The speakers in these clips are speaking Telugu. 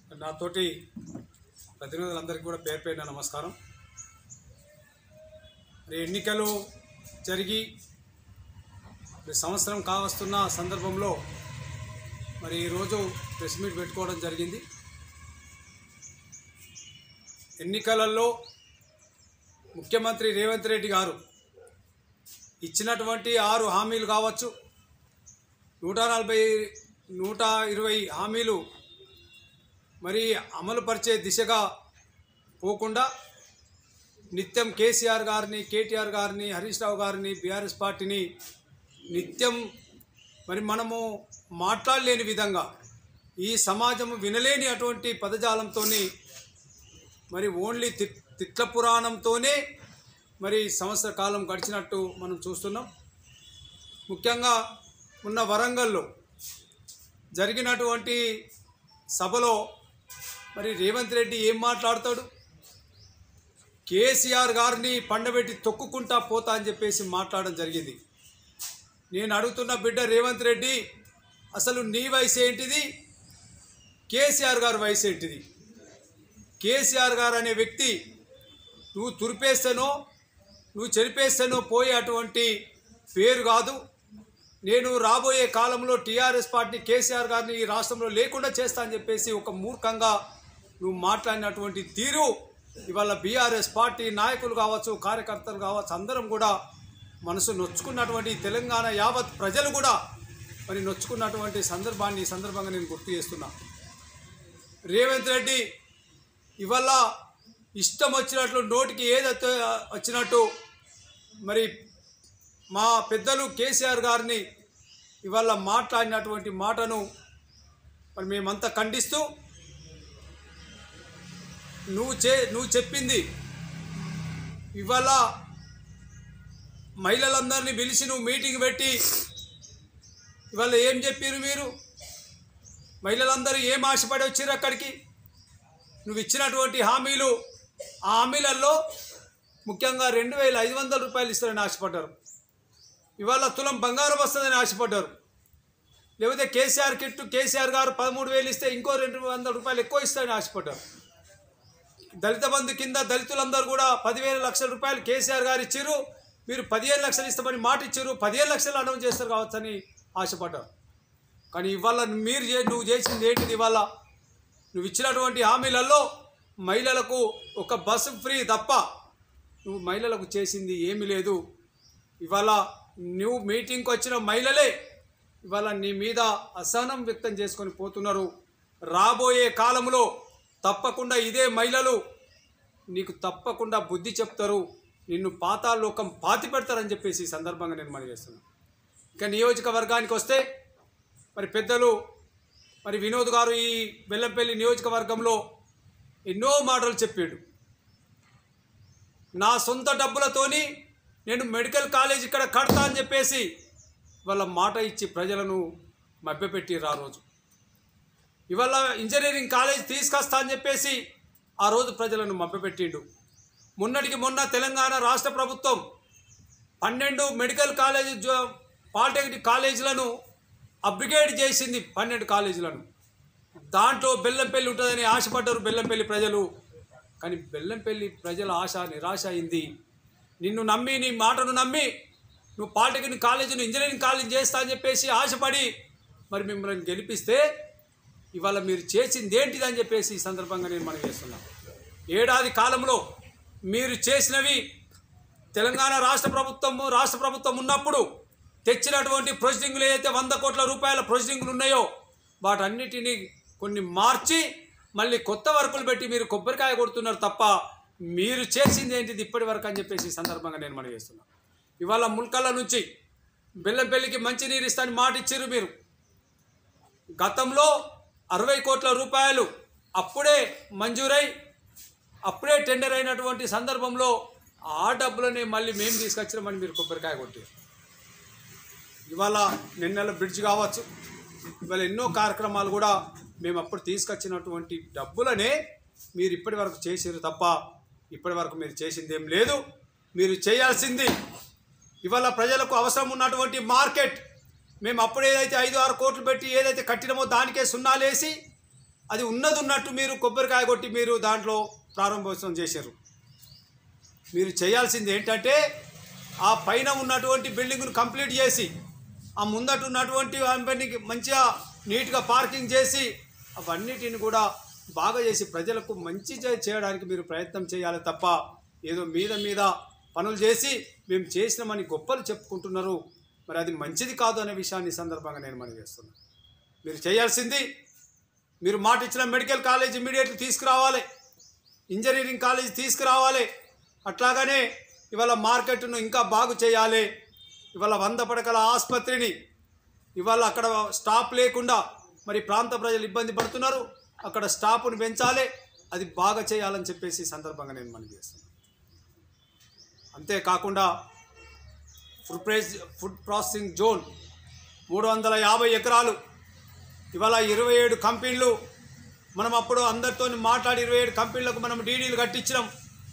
నాతోటి ప్రతినిధులందరికీ కూడా పేరు పేరున నమస్కారం మరి ఎన్నికలు జరిగి మరి సంవత్సరం కావస్తున్న సందర్భంలో మరి ఈరోజు ప్రెస్ మీట్ పెట్టుకోవడం జరిగింది ఎన్నికలలో ముఖ్యమంత్రి రేవంత్ రెడ్డి గారు ఇచ్చినటువంటి ఆరు హామీలు కావచ్చు నూట నలభై నూట ఇరవై హామీలు మరి అమలు పరిచే దిశగా పోకుండా నిత్యం కేసీఆర్ గారిని కేటీఆర్ గారిని హరీష్ రావు గారిని బీఆర్ఎస్ పార్టీని నిత్యం మరి మనము మాట్లాడలేని విధంగా ఈ సమాజం వినలేని అటువంటి పదజాలంతో మరి ఓన్లీ తి తిట్ల పురాణంతోనే మరి సంవత్సర కాలం గడిచినట్టు మనం చూస్తున్నాం ముఖ్యంగా ఉన్న వరంగల్లో జరిగినటువంటి సభలో మరి రేవంత్ రెడ్డి ఏం మాట్లాడతాడు కేసీఆర్ గారిని పండబెట్టి తొక్కుకుంటా పోతా అని చెప్పేసి మాట్లాడడం జరిగింది నేను అడుగుతున్న బిడ్డ రేవంత్ రెడ్డి అసలు నీ వయసు ఏంటిది కేసీఆర్ గారి వయసు ఏంటిది కేసీఆర్ గారు అనే వ్యక్తి నువ్వు తురిపేస్తేనో నువ్వు చెరిపేస్తేనో పోయే అటువంటి పేరు కాదు నేను రాబోయే కాలంలో టీఆర్ఎస్ పార్టీ కేసీఆర్ గారిని ఈ రాష్ట్రంలో లేకుండా చేస్తా అని చెప్పేసి ఒక మూర్ఖంగా నువ్వు మాట్లాడినటువంటి తీరు ఇవాళ బీఆర్ఎస్ పార్టీ నాయకులు కావచ్చు కార్యకర్తలు కావచ్చు అందరం కూడా మనసు నొచ్చుకున్నటువంటి తెలంగాణ యావత్ ప్రజలు కూడా మరి నొచ్చుకున్నటువంటి సందర్భాన్ని ఈ సందర్భంగా నేను గుర్తు చేస్తున్నా రేవంత్ రెడ్డి ఇవాళ ఇష్టం వచ్చినట్లు నోటికి ఏదైతే వచ్చినట్టు మరి మా పెద్దలు కేసీఆర్ గారిని ఇవాళ మాట్లాడినటువంటి మాటను మరి మేమంతా ఖండిస్తూ నువ్వు చే నువ్వు చెప్పింది ఇవాళ మహిళలందరినీ పిలిచి నువ్వు మీటింగ్ పెట్టి ఇవాళ ఏం చెప్పారు మీరు మహిళలందరూ ఏం ఆశపడి వచ్చారు అక్కడికి నువ్వు ఇచ్చినటువంటి హామీలు ఆ హామీలలో ముఖ్యంగా రెండు వేల ఐదు వందల రూపాయలు ఇస్తారని ఆశపడ్డారు ఇవాళ తులం బంగారం వస్తుందని ఆశపడ్డారు లేకపోతే కేసీఆర్ కిట్టు కేసీఆర్ గారు పదమూడు వేలు ఇస్తే ఇంకో రెండు వందల రూపాయలు ఎక్కువ ఇస్తారని ఆశపడ్డారు దళిత బంధు కింద దళితులందరూ కూడా పదివేల లక్షల రూపాయలు కేసీఆర్ గారు ఇచ్చారు మీరు పదిహేను లక్షలు ఇస్తామని మాట ఇచ్చారు పదిహేను లక్షలు అనౌన్స్ చేస్తారు కావచ్చని ఆశపడ్డారు కానీ ఇవాళ మీరు చే నువ్వు చేసింది ఏంటిది ఇవాళ నువ్వు ఇచ్చినటువంటి హామీలలో మహిళలకు ఒక బస్సు ఫ్రీ తప్ప నువ్వు మహిళలకు చేసింది ఏమీ లేదు ఇవాళ నువ్వు మీటింగ్కి వచ్చిన మహిళలే ఇవాళ నీ మీద అసహనం వ్యక్తం చేసుకొని పోతున్నారు రాబోయే కాలంలో తప్పకుండా ఇదే మహిళలు నీకు తప్పకుండా బుద్ధి చెప్తారు నిన్ను పాతాళలోకం పాతి పెడతారని చెప్పేసి ఈ సందర్భంగా నేను మనవి చేస్తున్నాను ఇక నియోజకవర్గానికి వస్తే మరి పెద్దలు మరి వినోద్ గారు ఈ బెల్లంపల్లి నియోజకవర్గంలో ఎన్నో మాటలు చెప్పాడు నా సొంత డబ్బులతోని నేను మెడికల్ కాలేజ్ ఇక్కడ కడతా అని చెప్పేసి వాళ్ళ మాట ఇచ్చి ప్రజలను మభ్యపెట్టిర్రు ఆ రోజు ఇవాళ ఇంజనీరింగ్ కాలేజ్ తీసుకొస్తా అని చెప్పేసి ఆ రోజు ప్రజలను మభ్యపెట్టిండు మొన్నటికి మొన్న తెలంగాణ రాష్ట్ర ప్రభుత్వం పన్నెండు మెడికల్ కాలేజ్ జో- పాలిటెక్నిక్ కాలేజీలను అప్గ్రేడ్ చేసింది పన్నెండు కాలేజీలను దాంట్లో బెల్లంపల్లి ఉంటుందని ఆశపడ్డారు బెల్లంపల్లి ప్రజలు కానీ బెల్లంపల్లి ప్రజల ఆశ నిరాశ అయింది నిన్ను నమ్మి నీ మాటను నమ్మి నువ్వు పాలిటెక్నిక్ కాలేజీని ఇంజనీరింగ్ కాలేజ్ చేస్తా అని చెప్పేసి ఆశపడి మరి మిమ్మల్ని గెలిపిస్తే ఇవాళ మీరు చేసింది ఏంటిది అని చెప్పేసి ఈ సందర్భంగా నేను మనం చేస్తున్నాను ఏడాది కాలంలో మీరు చేసినవి తెలంగాణ రాష్ట్ర ప్రభుత్వం రాష్ట్ర ప్రభుత్వం ఉన్నప్పుడు తెచ్చినటువంటి ప్రొసీడింగ్లు ఏదైతే వంద కోట్ల రూపాయల ప్రొసీడింగ్లు ఉన్నాయో వాటన్నిటినీ కొన్ని మార్చి మళ్ళీ కొత్త వర్కులు పెట్టి మీరు కొబ్బరికాయ కొడుతున్నారు తప్ప మీరు చేసింది ఏంటిది ఇప్పటి వరకు అని చెప్పేసి ఈ సందర్భంగా నేను మనం చేస్తున్నాను ఇవాళ ముల్కల నుంచి బెల్లంపల్లికి మంచినీరు ఇస్తాని మాట ఇచ్చారు మీరు గతంలో అరవై కోట్ల రూపాయలు అప్పుడే మంజూరై అప్పుడే టెండర్ అయినటువంటి సందర్భంలో ఆ డబ్బులని మళ్ళీ మేము తీసుకొచ్చినామని మీరు కొబ్బరికాయ కొట్టారు ఇవాళ నిన్నెల బ్రిడ్జ్ కావచ్చు ఇవాళ ఎన్నో కార్యక్రమాలు కూడా మేము అప్పుడు తీసుకొచ్చినటువంటి డబ్బులనే మీరు ఇప్పటి వరకు చేసారు తప్ప ఇప్పటి వరకు మీరు చేసింది ఏం లేదు మీరు చేయాల్సింది ఇవాళ ప్రజలకు అవసరం ఉన్నటువంటి మార్కెట్ మేము అప్పుడు ఏదైతే ఐదు ఆరు కోట్లు పెట్టి ఏదైతే కట్టినామో దానికే సున్నాలేసి అది ఉన్నది ఉన్నట్టు మీరు కొబ్బరికాయ కొట్టి మీరు దాంట్లో ప్రారంభోత్సవం చేశారు మీరు చేయాల్సింది ఏంటంటే ఆ పైన ఉన్నటువంటి బిల్డింగ్ను కంప్లీట్ చేసి ఆ ముందట ఉన్నటువంటి వాటిని మంచిగా నీట్గా పార్కింగ్ చేసి అవన్నిటిని కూడా బాగా చేసి ప్రజలకు మంచి చే- చేయడానికి మీరు ప్రయత్నం చేయాలి తప్ప ఏదో మీద మీద పనులు చేసి మేము చేసినామని గొప్పలు చెప్పుకుంటున్నారు మరి అది మంచిది కాదు అనే విషయాన్ని ఈ సందర్భంగా నేను మనవి చేస్తున్నాను మీరు చేయాల్సింది మీరు మాట ఇచ్చిన మెడికల్ కాలేజ్ ఇమీడియట్లీ తీసుకురావాలి ఇంజనీరింగ్ కాలేజ్ తీసుకురావాలి అట్లాగనే ఇవాళ మార్కెట్ను ఇంకా బాగు చేయాలి ఇవాళ వంద పడకల ఆసుపత్రిని ఇవాళ అక్కడ స్టాప్ లేకుండా మరి ప్రాంత ప్రజలు ఇబ్బంది పడుతున్నారు అక్కడ స్టాఫ్ను పెంచాలి అది బాగా చేయాలని చెప్పేసి ఈ సందర్భంగా నేను మనవి చేస్తున్నాను అంతేకాకుండా food price food processing zone మూడు వందల యాభై ఎకరాలు ఇవాళ ఇరవై ఏడు కంపెనీలు మనం అప్పుడు అందరితో మాట్లాడి ఇరవై ఏడు కంపెనీలకు మనం డీడీలు కట్టించినాం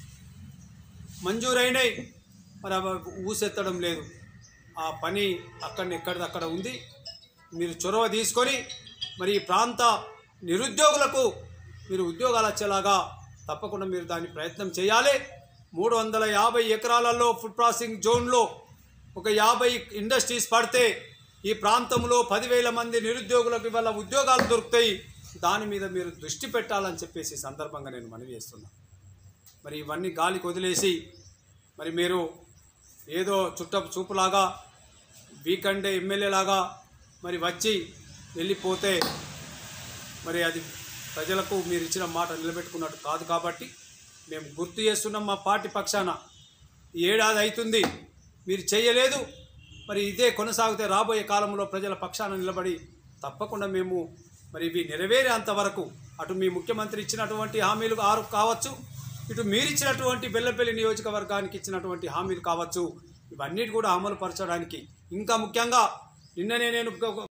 మంజూరైనాయి మరి అవి ఊసెత్తడం లేదు ఆ పని అక్కడ ఎక్కడిదక్కడ ఉంది మీరు చొరవ తీసుకొని మరి ఈ ప్రాంత నిరుద్యోగులకు మీరు ఉద్యోగాలు వచ్చేలాగా తప్పకుండా మీరు దాని ప్రయత్నం చేయాలి మూడు వందల యాభై ఎకరాలలో ఫుడ్ ప్రాసెసింగ్ జోన్లో ఒక యాభై ఇండస్ట్రీస్ పడితే ఈ ప్రాంతంలో పదివేల మంది నిరుద్యోగులకు ఇవాళ ఉద్యోగాలు దొరుకుతాయి దాని మీద మీరు దృష్టి పెట్టాలని చెప్పేసి ఈ సందర్భంగా నేను మనవి చేస్తున్నాను మరి ఇవన్నీ గాలికి వదిలేసి మరి మీరు ఏదో చుట్ట చూపులాగా వీకండే ఎమ్మెల్యే లాగా మరి వచ్చి వెళ్ళిపోతే మరి అది ప్రజలకు మీరు ఇచ్చిన మాట నిలబెట్టుకున్నట్టు కాదు కాబట్టి మేము గుర్తు చేస్తున్నాం మా పార్టీ పక్షాన ఈ ఏడాది అవుతుంది మీరు చేయలేదు మరి ఇదే కొనసాగితే రాబోయే కాలంలో ప్రజల పక్షాన నిలబడి తప్పకుండా మేము మరి ఇవి నెరవేరేంత వరకు అటు మీ ముఖ్యమంత్రి ఇచ్చినటువంటి హామీలు ఆరు కావచ్చు ఇటు మీరు ఇచ్చినటువంటి బెల్లపల్లి నియోజకవర్గానికి ఇచ్చినటువంటి హామీలు కావచ్చు ఇవన్నిటి కూడా అమలు పరచడానికి ఇంకా ముఖ్యంగా నిన్ననే నేను ఒక-